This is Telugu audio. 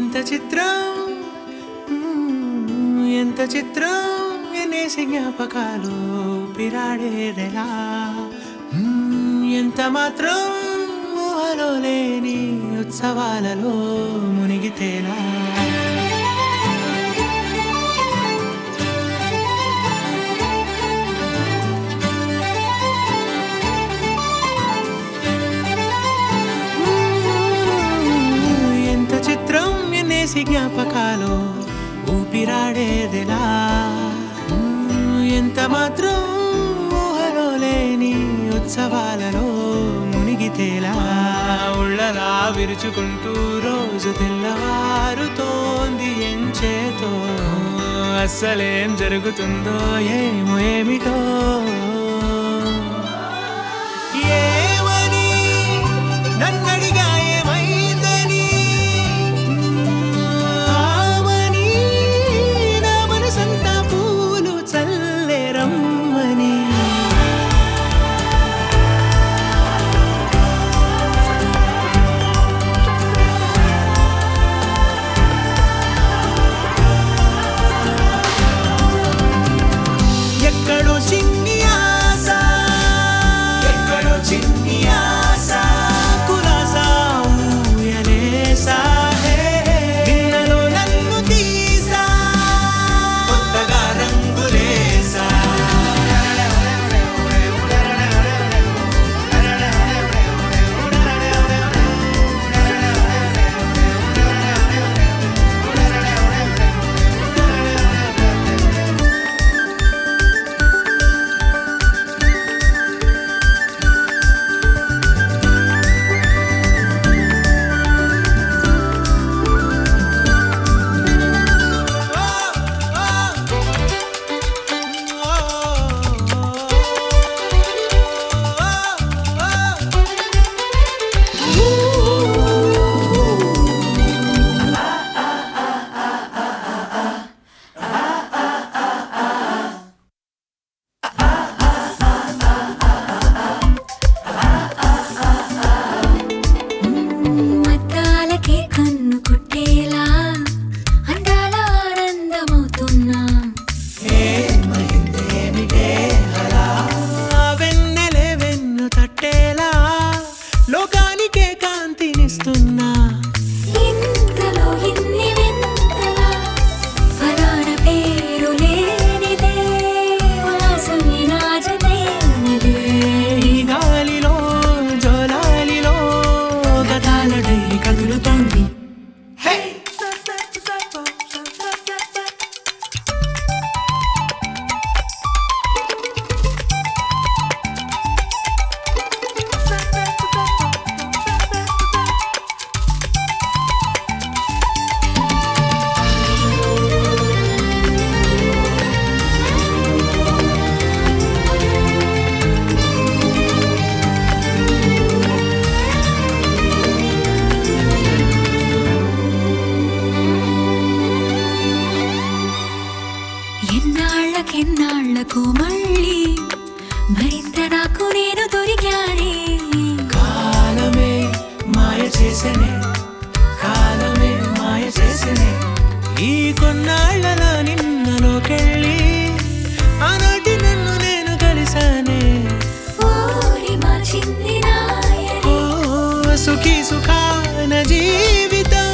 ఎంత చిత్రం మ్మ్, ఎంత చిత్రం ఎన్నేసి జ్ఞాపకాలు పిరాడేదెలా మ్మ్, ఎంత మాత్రం ఊహలో లేని ఉత్సవాలలో మునిగితేలా ఎంత చిత్రం ఎన్నేసి జ్ఞాపకాలు ఊపిరాడేదిలా ఎంత మాత్రం ఊహలో లేని ఉత్సవాలలో మునిగితేలా ఉళ్ళలా విరుచుకుంటూ రోజు తెల్లవారుతోంది ఎంచేతో అస్సలేం జరుగుతుందో ఏమో ఏమిటో ఏమని నన్నడిగా ఏమైందని ఆమని నా మనసంతా పూలు చల్లే రమ్మని ఎక్కడో చిన్ని ఆశ ఎక్కడో చిన్ని ఆశ కులాసా ఊయలేసా నిన్నలో నన్ను తీసా కొత్తగా రంగులేసా మద్దాలకే కన్ను కుట్టేలా అందాల ఆనందమవుతున్నా వెన్నెలే వెన్ను తట్టేలా లోకానికే కాంతినిస్తున్నా ఇంతలో ఇన్ని వింతలా ఫలాన పేరు లేనిదే వాసవి నాజనేనిదే ఈ గాలిలో జోలాలిలో గతాల డైరీ కదులుతోంది ఎన్నాళ్ళకెన్నాళ్ళకు మళ్ళీ మరింత నాకు నేను దొరికానే కాలమే మాయ చేసనే కాలమే మాయ చేసనే ఈ కొన్నాళ్ళలో నిన్నలోకెళ్ళి ఆనాటి నన్ను నేను కలిసానే ఓరి మా చిన్ని నాయనే ఓ సుఖీ సుఖాన జీవితం